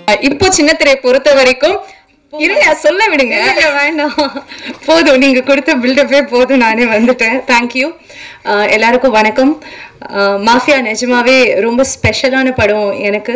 இப்போ சின்னத்திரை பொறுத்த வரைக்கும் இருங்க சொல்ல விடுங்க வேண்டாம் போதும் நீங்க கொடுத்த பில்டப்பே போதும் நானே வந்துட்டேன் தேங்க்யூ எல்லாருக்கும் வணக்கம் மாஃபியா நிஜமாவே ரொம்ப ஸ்பெஷலான படம் எனக்கு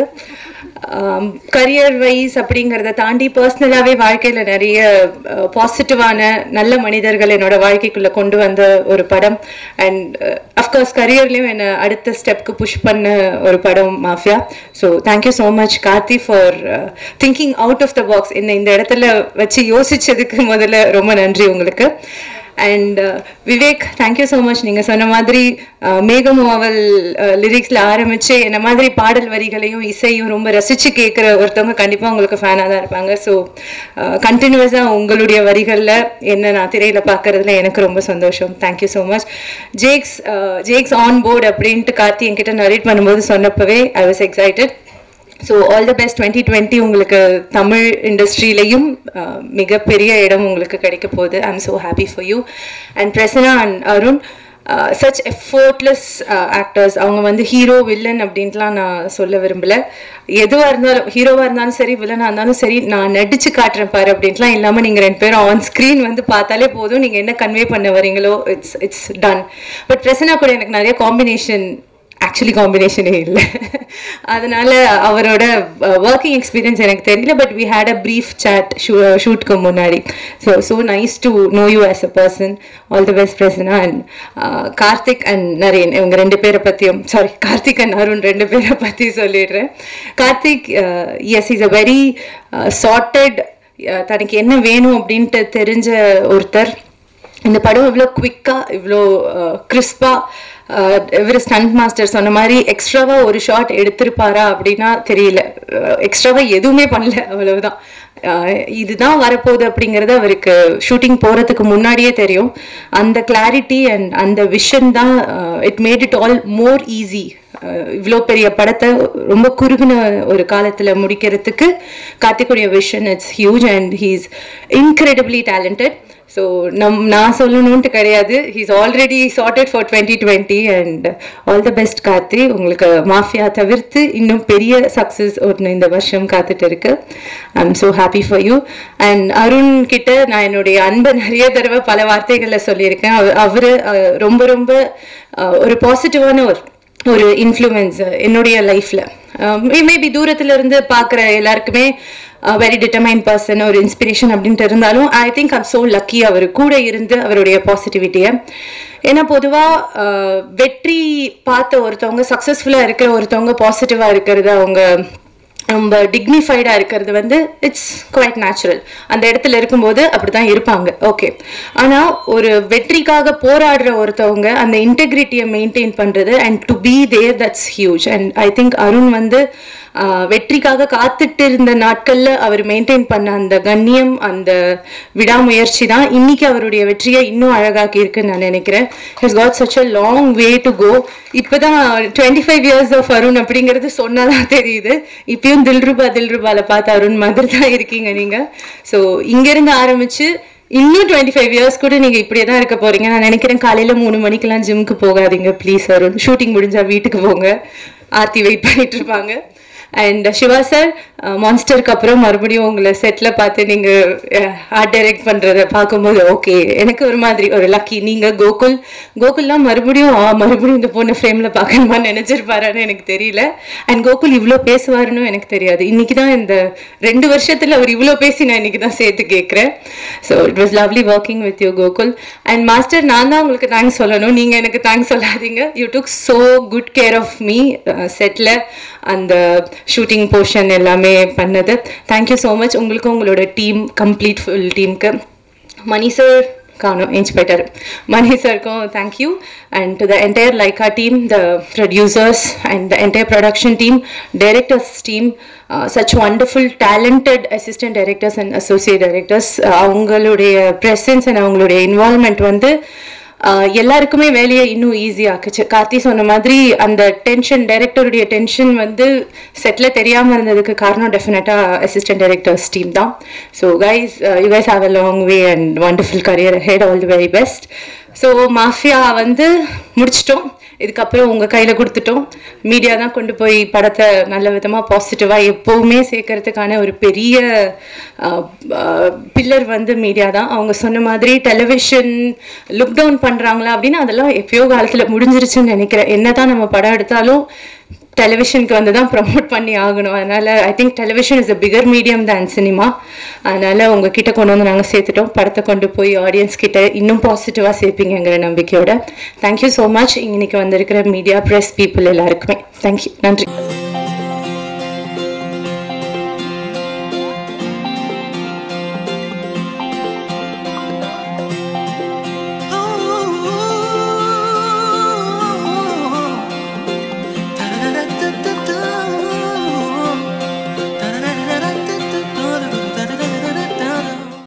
கரியர் வைஸ் அப்படிங்கிறத தாண்டி பர்சனலாகவே வாழ்க்கையில் நிறைய பாசிட்டிவான நல்ல மனிதர்கள் என்னோட வாழ்க்கைக்குள்ளே கொண்டு வந்த ஒரு படம் அண்ட் அஃப்கோர்ஸ் கரியர்லேயும் என்னை அடுத்த ஸ்டெப்க்கு புஷ் பண்ண ஒரு படம் Mafia so thank you so much Karthi for thinking out of the box என்ன இந்த இடத்துல வச்சு யோசிச்சதுக்கு முதல்ல ரொம்ப நன்றி உங்களுக்கு and Vivek thank you so much நீங்கள் சொன்ன மாதிரி மேகம் அவள் லிரிக்ஸில் ஆரம்பித்து என்ன மாதிரி பாடல் வரிகளையும் இசையும் ரொம்ப ரசித்து கேட்குற ஒருத்தவங்க கண்டிப்பாக உங்களுக்கு ஃபேனாக தான் இருப்பாங்க ஸோ கண்டினியூஸாக உங்களுடைய வரிகளில் என்ன நான் திரையில் பார்க்குறதுல எனக்கு ரொம்ப சந்தோஷம் thank you so much Jakes Jakes on board அப்படின்ட்டு கார்த்தி என்கிட்ட நரேட் பண்ணும்போது சொன்னப்பவே I was excited so all the best twenty twenty உங்களுக்கு தமிழ் இண்டஸ்ட்ரியிலையும் மிகப்பெரிய இடம் உங்களுக்கு கிடைக்க போகுது I am so happy for you and Prasanna and Arun such effortless actors அவங்க வந்து ஹீரோ வில்லன் அப்படின்ட்டுலாம் நான் சொல்ல விரும்பல எதுவாக இருந்தாலும் ஹீரோவாக இருந்தாலும் சரி வில்லனாக இருந்தாலும் சரி நான் நடிச்சு காட்டுறேன் பாரு அப்படின்ட்டுலாம் இல்லாமல் நீங்கள் ரெண்டு பேரும் ஆன் ஸ்க்ரீன் வந்து பார்த்தாலே போதும் நீங்கள் என்ன கன்வே பண்ண வரீங்களோ it's it's done but Prasanna கூட எனக்கு நிறைய காம்பினேஷன் ஆக்சுவலி காம்பினேஷனே இல்லை அதனால அவரோட ஒர்க்கிங் எக்ஸ்பீரியன்ஸ் எனக்கு தெரியல but we had a brief chat ஷூ ஷூட்க்கு முன்னாடி so so nice to know you as a person all the best Prasanna and Karthick and Naren இவங்க ரெண்டு பேரை பற்றியும் சாரி கார்த்திக் அண்ட் அருண் ரெண்டு பேரை பற்றி சொல்லிடுறேன் Karthick is is a very charted தனக்கு என்ன வேணும் அப்படின்ட்டு தெரிஞ்ச ஒருத்தர் இந்த படம் இவ்வளோ குவிக்காக இவ்வளோ கிறிஸ்பாக இவர் ஸ்டண்ட் மாஸ்டர் சொன்ன மாதிரி எக்ஸ்ட்ராவா ஒரு ஷாட் எடுத்திருப்பாரா அப்படின்னா தெரியல எக்ஸ்ட்ராவா எதுவுமே பண்ணல அவ்வளவுதான் இதுதான் வரப்போகுது அப்படிங்கிறது அவருக்கு ஷூட்டிங் போகிறதுக்கு முன்னாடியே தெரியும் அந்த கிளாரிட்டி அண்ட் அந்த விஷன் தான் it made it all more easy இவ்வளோ பெரிய படத்தை ரொம்ப குறுகின ஒரு காலத்தில் முடிக்கிறதுக்கு கார்த்திக்குடைய vision it's huge and he's incredibly talented so நம் நான் சொல்லணுன்ட்டு கிடையாது he's already charted for twenty twenty and all the best Karthi உங்களுக்கு மாஃபியா தவிர்த்து இன்னும் பெரிய சக்ஸஸ் ஒன்று இந்த வருஷம் காத்துட்டு இருக்கு I am so happy for you and Arun கிட்ட நான் என்னுடைய அன்பை நிறைய தடவை பல வார்த்தைகளில் சொல்லியிருக்கேன் அவர் ரொம்ப ரொம்ப ஒரு பாசிட்டிவான ஒரு ஒரு இன்ஃப்ளூயன்ஸ் என்னுடைய லைஃப்பில் மேபி தூரத்துல இருந்து பார்க்குற எல்லாருக்குமே வெரி டிட்டர்மைன் பர்சன் ஒரு இன்ஸ்பிரேஷன் அப்படின்ட்டு இருந்தாலும் I think I'm so lucky அவர் கூட இருந்து அவருடைய பாசிட்டிவிட்டியை ஏன்னா பொதுவாக வெற்றி பார்த்த ஒருத்தவங்க சக்ஸஸ்ஃபுல்லாக இருக்கிற ஒருத்தவங்க பாசிட்டிவாக இருக்கிறது அவங்க ரொம்ப டிக்னிஃபைடாக இருக்கிறது வந்து இட்ஸ் குவைட் நேச்சுரல் அந்த இடத்துல இருக்கும்போது அப்படி தான் இருப்பாங்க ஓகே ஆனால் ஒரு வெற்றிக்காக போராடுற ஒருத்தவங்க அந்த இன்டெகிரிட்டியை மெயின்டைன் பண்ணுறது and to be there that's huge and I think Arun வந்து வெற்றிக்காக காத்துட்டு இருந்த நாட்களில் அவர் மெயின்டைன் பண்ண அந்த கண்ணியம் அந்த விடாமுயற்சி தான் இன்னைக்கு அவருடைய வெற்றியை இன்னும் அழகாக்கி இருக்குன்னு நான் நினைக்கிறேன் has got such a long way to go இப்போதான் twenty five years of Arun அப்படிங்கிறது சொன்னாதான் தெரியுது இப்பயும் தில்ருபா தில்ருபால பார்த்து அருண் மாதிரி தான் இருக்கீங்க நீங்க ஸோ இங்கிருந்து ஆரம்பிச்சு இன்னும் டுவெண்ட்டி ஃபைவ் இயர்ஸ் கூட நீங்க இப்படியே தான் இருக்க போறீங்க நான் நினைக்கிறேன் காலையில மூணு மணிக்கெல்லாம் ஜிம்க்கு போகாதீங்க ப்ளீஸ் அருண் ஷூட்டிங் முடிஞ்சா வீட்டுக்கு போங்க ஆர்த்தி வெயிட் பண்ணிட்டு இருப்பாங்க அண்ட் சிவா சார் மான்ஸ்டருக்கு அப்புறம் மறுபடியும் உங்களை செட்டில் பார்த்து நீங்கள் ஆர்ட் டைரக்ட் பண்ணுறத பார்க்கும்போது ஓகே எனக்கு ஒரு மாதிரி ஒரு லக்கி நீங்கள் கோகுல் கோகுல்லாம் மறுபடியும் மறுபடியும் இந்த பொண்ணு ஃப்ரேமில் பார்க்கணுமான்னு நினச்சிருப்பாரான்னு எனக்கு தெரியல அண்ட் கோகுல் இவ்வளோ பேசுவாருன்னு எனக்கு தெரியாது இன்னைக்கு தான் இந்த ரெண்டு வருஷத்தில் அவர் இவ்வளோ பேசி நான் இன்னைக்கு தான் சேர்த்து கேட்குறேன் so it was lovely working with you Gokul and master நான் தான் உங்களுக்கு தேங்க்ஸ் சொல்லணும் நீங்கள் எனக்கு தேங்க்ஸ் சொல்லாதீங்க you took so good care of me செட்டில் அந்த ஷூட்டிங் போர்ஷன் எல்லாமே பண்ணது தேங்க்யூ ஸோ மச் உங்களுக்கும் உங்களோட டீம் கம்ப்ளீட் ஃபுல் டீமுக்கு மணி சார் காணும் ஏஞ்ச் பெட்டர் மணி சாருக்கும் thank you and to the entire Lyca team the producers and the entire production team directors team such wonderful talented assistant directors and associate directors அவங்களுடைய presence and அவங்களுடைய involvement வந்து எல்லாருக்குமே வேலையை இன்னும் ஈஸியாக்குச்சு கார்த்தி சொன்ன மாதிரி அந்த டென்ஷன் டைரக்டருடைய டென்ஷன் வந்து செட்டில் தெரியாமல் இருந்ததுக்கு காரணம் டெஃபினட்டாக அசிஸ்டன்ட் டைரக்டர்ஸ் டீம் தான் so guys you guys have a long way and wonderful career ahead all the very best so Mafia வந்து முடிச்சிட்டோம் இதுக்கப்புறம் உங்கள் கையில் கொடுத்துட்டோம் மீடியா தான் கொண்டு போய் படத்தை நல்ல விதமாக பாசிட்டிவாக எப்போவுமே சேர்க்கறதுக்கான ஒரு பெரிய பில்லர் வந்து மீடியா தான் அவங்க சொன்ன மாதிரி டெலிவிஷன் லுக் டவுன் பண்ணுறாங்களா அப்படின்னா அதெல்லாம் எப்பயோ காலத்தில் முடிஞ்சிருச்சுன்னு நினைக்கிறேன் என்ன தான் நம்ம படம் எடுத்தாலும் டெலிவிஷனுக்கு வந்து தான் ப்ரமோட் பண்ணி ஆகணும் அதனால் I think television is a bigger medium than cinema அதனால் உங்ககிட்ட கொண்டு வந்து நாங்கள் சேர்த்துட்டோம் படத்தை கொண்டு போய் ஆடியன்ஸ் கிட்ட இன்னும் பாசிட்டிவாக சேர்ப்பீங்கிற நம்பிக்கையோட தேங்க்யூ ஸோ மச் இன்னைக்கு வந்திருக்கிற மீடியா ப்ரெஸ் பீப்புள் எல்லாருக்குமே தேங்க்யூ நன்றி